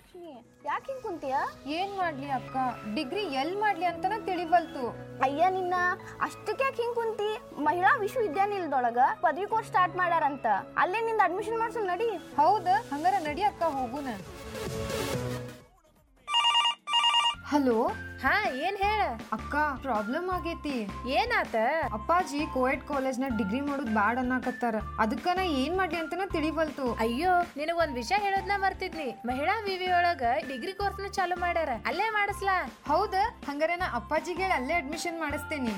ಲಕ್ಷ್ಮಿ ಯಾಕೆ ಹಿಂಗ್ ಕುಂತೀಯ ಏನ್ ಮಾಡ್ಲಿ ಅಕ್ಕ ಡಿಗ್ರಿ ಎಲ್ ಮಾಡ್ಲಿ ಅಂತನ ತಿಳಿವಲ್ತು ಅಯ್ಯ ನಿನ್ನ ಅಷ್ಟಕ್ಕೆ ಯಾಕೆ ಹಿಂಗ್ ಕುಂತಿ ಮಹಿಳಾ ವಿಶ್ವವಿದ್ಯಾನಿಲಯದೊಳಗ ಪದವಿ ಕೋರ್ಸ್ ಸ್ಟಾರ್ಟ್ ಮಾಡ್ಯಾರಂತ ಅಲ್ಲೇ ನಿಂದ ಅಡ್ಮಿಷನ್ ಮಾಡ್ಸು ನಡಿ ಹೌದ ಹಂಗಾರ ನಡಿ ಅಕ್ಕ ಹೋಗುನ ಹಲೋ ಹಾ ಏನ್ ಹೇಳ ಅಕ್ಕ ಪ್ರಾಬ್ಲಮ್ ಆಗೈತಿ ಏನಾತ ಅಪ್ಪಾಜಿ ಕೋಯೆಡ್ ಕಾಲೇಜ್ನ ಡಿಗ್ರಿ ಮಾಡೋದ್ ಬ್ಯಾಡ್ ಅನ್ನಕತ್ತಾರ ಅದಕ್ಕ ನಾ ಏನ್ ಮಾಡ್ಲಿ ಅಂತನ ತಿಳಿವಲ್ತು ಅಯ್ಯೋ ನಿನಗ್ ಒಂದ್ ವಿಷಯ ಹೇಳೋದ್ನ ಮರ್ತಿದ್ನಿ ಮಹಿಳಾ ವಿವಿ ಒಳಗ ಡಿಗ್ರಿ ಕೋರ್ಸ್ನ ಚಾಲು ಮಾಡ್ಯಾರ ಅಲ್ಲೇ ಮಾಡಿಸ್ಲಾ ಹೌದ ಹಂಗಾರೆ ನಾ ಅಪ್ಪಾಜಿಗೆ ಹೇಳಿ ಅಲ್ಲೇ ಅಡ್ಮಿಷನ್ ಮಾಡಿಸ್ತೇನಿ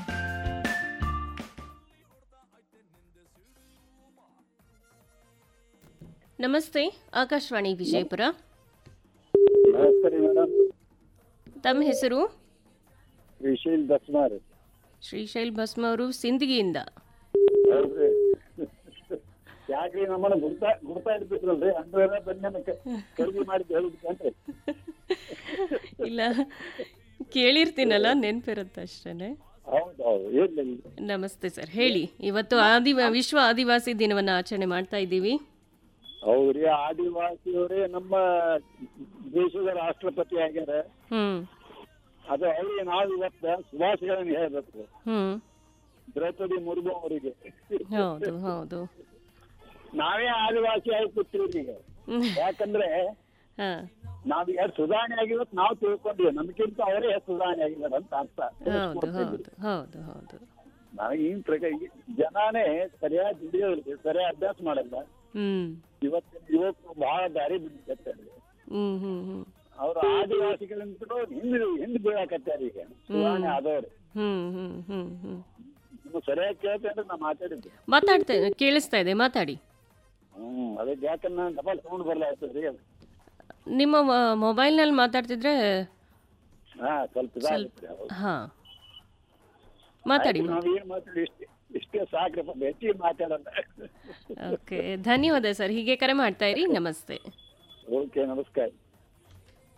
ನಮಸ್ತೆ ಆಕಾಶವಾಣಿ ವಿಜಯಪುರ ನಮಸ್ತೆ ರೀ ಮೇಡಮ್ ತಮ್ಮ ಹೆಸರು ಶ್ರೀಶೈಲ್ ದಸ್ಮಾರ್ ಶ್ರೀಶೈಲ್ ಭಸ್ಮ ಅವರು ಸಿಂದಗಿಯಿಂದ ಹೌದ್ರಿ ಯಾಕ್ರಿ ನಮ್ಮನ್ನ ಗುರ್ತಾ ಗುರ್ತಾ ಇಡ್ಬಿಟ್ರಲ್ರಿ ಅಂದ್ರೆ ಬನ್ನಿ ಖರೀದಿ ಮಾಡಿ ಹೇಳಿದ್ಕಂದ್ರೆ ಇಲ್ಲ ಕೇಳಿರ್ತೀನಲ್ಲ ನೆನಪಿರುತ್ತೆ ಅಷ್ಟೇ ಹೌದು ಹೌದು ಇರ್ಲಿ ನಮಸ್ತೆ ಸರ್ ಹೇಳಿ ಇವತ್ತು ಆದಿವ ವಿಶ್ವ ಆದಿವಾಸಿ ದಿನವನ್ನು ಆಚರಣೆ ಮಾಡ್ತಾ ಇದ್ದೀವಿ ಹೌದ್ರಿ ಆದಿವಾಸಿಯವರೇ ನಮ್ಮ ದೇಶದ ರಾಷ್ಟ್ರಪತಿ ಆಗ್ಯಾರ ಹ್ಮ್ ಅದು ಅವ್ರಿಗೆ ನಾವು ಇವತ್ತ ಶುಭಾಶಯಗಳನ್ನು ಹೇಳ್ಬೇಕು ಹ್ಮ್ ದ್ರೌಪದಿ ಮುರ್ಮು ಅವರಿಗೆ ಹೌದು ಹೌದು ನಾವೇ ಆದಿವಾಸಿ ಆಗಿ ಕೂತೀವಿ ಈಗ ಹ್ಮ್. ಯಾಕಂದ್ರೆ ಹಾ ನಾವ್ ಎಷ್ಟು ಸುಧಾರಣೆ ಆಗಿರೋದು ನಾವು ತಿಳ್ಕೊಂಡಿವಿ ನಮ್ಗಿಂತ ಅವರೇ ಎಷ್ಟು ಸುಧಾರಣೆ ಆಗಿದ್ದಾರೆ ಅಂತ ಅರ್ಥ ಹೌದು ಹೌದು ಹೌದು ಹೌದು ನನಗೆ ಈ ಪ್ರಕಾರ ಈ ಜನಾನೇ ಸರಿಯಾಗಿ ದುಡಿಯೋದಿಲ್ಲ ಸರಿಯಾಗಿ ಅಭ್ಯಾಸ ಮಾಡಲ್ಲ ಹ್ಮ್ ಇವತ್ತಿನ ಯುವಕರು ಬಹಳ ದಾರಿ ಬಿಡ್ತಾರೆ ಹ್ಮ್ ಹ್ಮ್ ಹ್ಮ್ ಅವ್ರು ಆದಿವಾಸಿಗಳಿಂದ ಹಿಂದೆ ಹಿಂದೆ ಬೀಳಾಕತ್ತಾರೆ ಈಗ ಸುಧಾರಣೆ ಆದವ್ರು ಹ್ಮ್ ಹ್ಮ್ ಹ್ಮ್ ಹ್ಮ್ ನೀವು ಸರಿಯಾಗಿ ಕೇಳ್ತೆ ಅಂದ್ರೆ ನಾ ಮಾತಾಡಿದ್ದೆ ಮಾತಾಡ್ತಾ ಕೇಳಿಸ್ತಾ ಇದೆ ಮಾತಾಡಿ ಹ್ಮ್ ಅದಕ್ಕೆ ಯಾಕಂದ್ರೆ ಡಬಲ್ ಸೌಂಡ್ ಬರ್ಲಾಗ್ತದ್ರಿ ಅದು ನಿಮ್ಮ ಮೊಬೈಲ್ನಲ್ಲಿ ಮಾತಾಡ್ತಿದ್ರೆ ಹಾ ಸ್ವಲ್ಪ ಇದಾಗುತ್ತೆ ಹೌದು. ಹಾ ಮಾತಾಡಿ ಆಯ್ತು, ನಾವ್ ಏನ್ ಮಾತಾಡಿ ಇಷ್ಟೇ ಇಷ್ಟೇ ಸಾಕ್ರಪ್ಪ ಹೆಚ್ಚಿಗೆ ಮಾತಾಡಲ್ಲ ಓಕೆ ಧನ್ಯವಾದ ಸರ್ ಹೀಗೆ ಕರೆ ಮಾಡ್ತಾ ಇರಿ ನಮಸ್ತೆ ಓಕೆ ನಮಸ್ಕಾರ